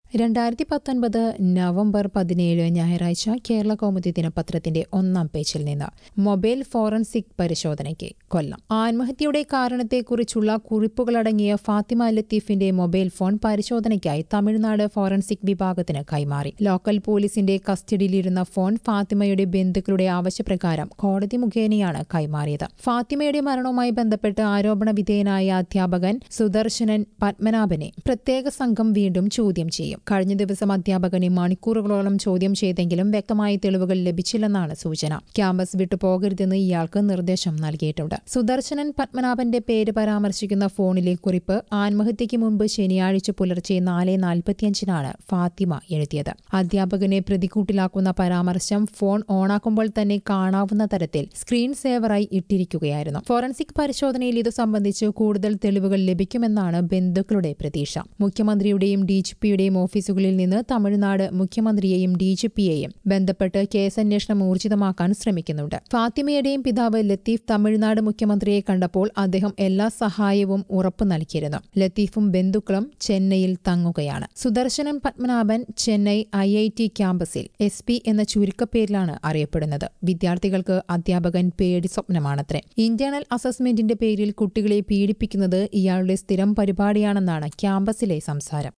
രണ്ടായിരത്തി പത്തൊൻപത് നവംബർ പതിനേഴ് ഞായറാഴ്ച കേരള കൗമുദി ദിനപത്രത്തിന്റെ ഒന്നാം പേജിൽ നിന്ന് മൊബൈൽ ഫോറൻസിക് പരിശോധനയ്ക്ക് കൊല്ലം ആത്മഹത്യയുടെ കാരണത്തെക്കുറിച്ചുള്ള കുറിപ്പുകളടങ്ങിയ ഫാത്തിമ ലത്തീഫിന്റെ മൊബൈൽ ഫോൺ പരിശോധനയ്ക്കായി തമിഴ്നാട് ഫോറൻസിക് വിഭാഗത്തിന് കൈമാറി ലോക്കൽ പോലീസിന്റെ കസ്റ്റഡിയിലിരുന്ന ഫോൺ ഫാത്തിമയുടെ ബന്ധുക്കളുടെ ആവശ്യപ്രകാരം കോടതി മുഖേനയാണ് കൈമാറിയത് ഫാത്തിമയുടെ മരണവുമായി ബന്ധപ്പെട്ട് ആരോപണ വിധേയനായ അധ്യാപകൻ സുദർശനൻ പത്മനാഭനെ പ്രത്യേക സംഘം വീണ്ടും ചോദ്യം ചെയ്യും കഴിഞ്ഞ ദിവസം അധ്യാപകനെ മണിക്കൂറുകളോളം ചോദ്യം ചെയ്തെങ്കിലും വ്യക്തമായ തെളിവുകൾ ലഭിച്ചില്ലെന്നാണ് സൂചന ക്യാമ്പസ് വിട്ടു പോകരുതെന്ന് ഇയാൾക്ക് നിർദ്ദേശം നൽകിയിട്ടുണ്ട് സുദർശനൻ പത്മനാഭന്റെ പേര് പരാമർശിക്കുന്ന ഫോണിലെ കുറിപ്പ് ആത്മഹത്യയ്ക്ക് മുമ്പ് ശനിയാഴ്ച പുലർച്ചെ നാല് നാൽപ്പത്തിയഞ്ചിനാണ് ഫാത്തിമ എഴുതിയത് അധ്യാപകനെ പ്രതികൂട്ടിലാക്കുന്ന പരാമർശം ഫോൺ ഓണാക്കുമ്പോൾ തന്നെ കാണാവുന്ന തരത്തിൽ സ്ക്രീൻ സേവറായി ഇട്ടിരിക്കുകയായിരുന്നു ഫോറൻസിക് പരിശോധനയിൽ ഇത് സംബന്ധിച്ച് കൂടുതൽ തെളിവുകൾ ലഭിക്കുമെന്നാണ് ബന്ധുക്കളുടെ പ്രതീക്ഷ മുഖ്യമന്ത്രിയുടെയും ഡി ജി പിയുടെയും ഓഫീസുകളിൽ നിന്ന് തമിഴ്നാട് മുഖ്യമന്ത്രിയെയും ഡി ജി പിയെയും ബന്ധപ്പെട്ട് കേസന്വേഷണം ഊർജിതമാക്കാൻ ശ്രമിക്കുന്നുണ്ട് ഫാത്തിമയുടെയും പിതാവ് ലത്തീഫ് തമിഴ്നാട് മുഖ്യമന്ത്രിയെ കണ്ടപ്പോൾ അദ്ദേഹം എല്ലാ സഹായവും ഉറപ്പു നൽകിയിരുന്നു ലത്തീഫും ബന്ധുക്കളും ചെന്നൈയിൽ തങ്ങുകയാണ് Sudarsanan Padmanabhan Chennai I I T ക്യാമ്പസിൽ എസ് പി എന്ന ചുരുക്കപ്പേരിലാണ് അറിയപ്പെടുന്നത് വിദ്യാർത്ഥികൾക്ക് അധ്യാപകൻ പേടി സ്വപ്നമാണത്രേ ഇന്റേണൽ അസസ്മെന്റിന്റെ പേരിൽ കുട്ടികളെ പീഡിപ്പിക്കുന്നത് ഇയാളുടെ സ്ഥിരം പരിപാടിയാണെന്നാണ് ക്യാമ്പസിലെ സംസാരം